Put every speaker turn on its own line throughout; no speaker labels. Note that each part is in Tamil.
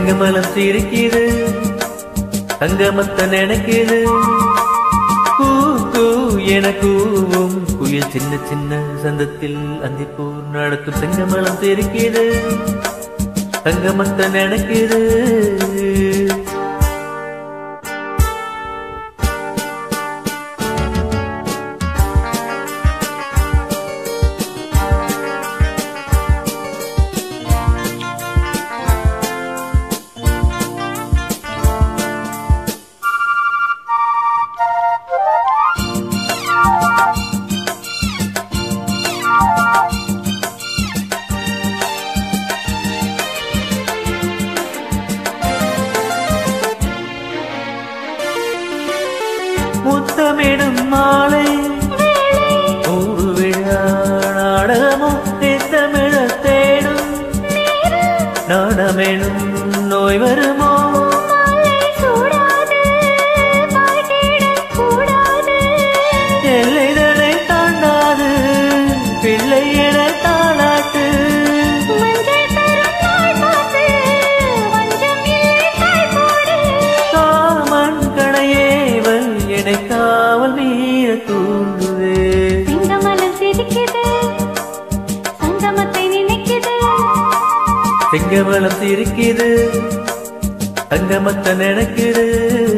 செங்கமலம் சிரிக்குது தங்கமத்த நினைக்குது கூ கூ என கூவும் குயில் சின்ன சின்ன சந்தத்தில் அந்திப்பூர் நடக்கும் செங்கமலம் சிரிக்குது தங்கமத்த நினைக்குது முத்தமிடும் மாலை ஒரு விழா நாடகமும் நித்தமிழ தேடும் நாணமெனும் நோய் வருமோ எல்லைதனை தாண்டாது பிள்ளை என தாளாட்டு காமன் கணையேவல் என்னை காவல் மீற தூண்டுதே செங்கமலம் சிரிக்குது தங்கமத்த நினைக்குது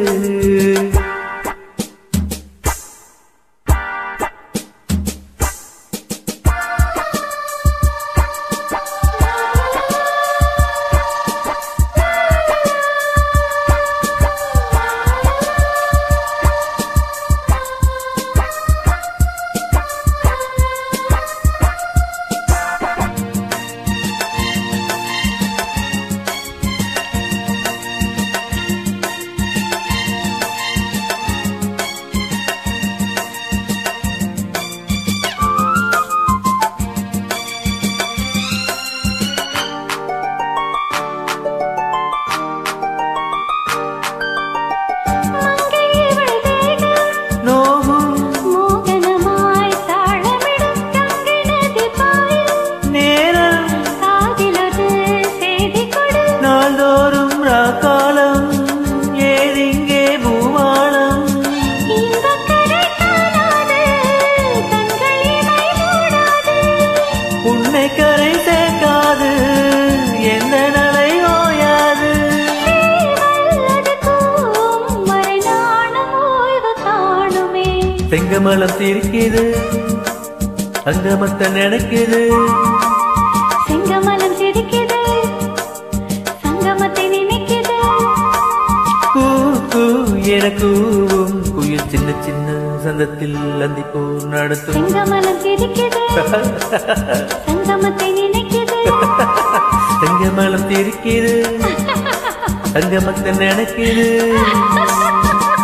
நோகும் நேரம் நாள்தோறும் ராக்காலம் ஏதிங்கே பூவாளம் உன்னை கரை சேர்க்காது எந்த நலை ஓயாது செங்கமலம் சிரிக்குது அங்கமத்த நினைக்குது
செங்கமலம் சிரிக்குது சங்கமத்தை நினைக்குது
கூ கூ என கூவும் குயில் சின்ன சின்ன சந்தத்தில் அந்திப்போர் நடத்தும்
செங்கமலம் சிரிக்குது சங்கமத்தை நினைக்குது
செங்கமலம் சிரிக்குது அங்கமத்த நினைக்குது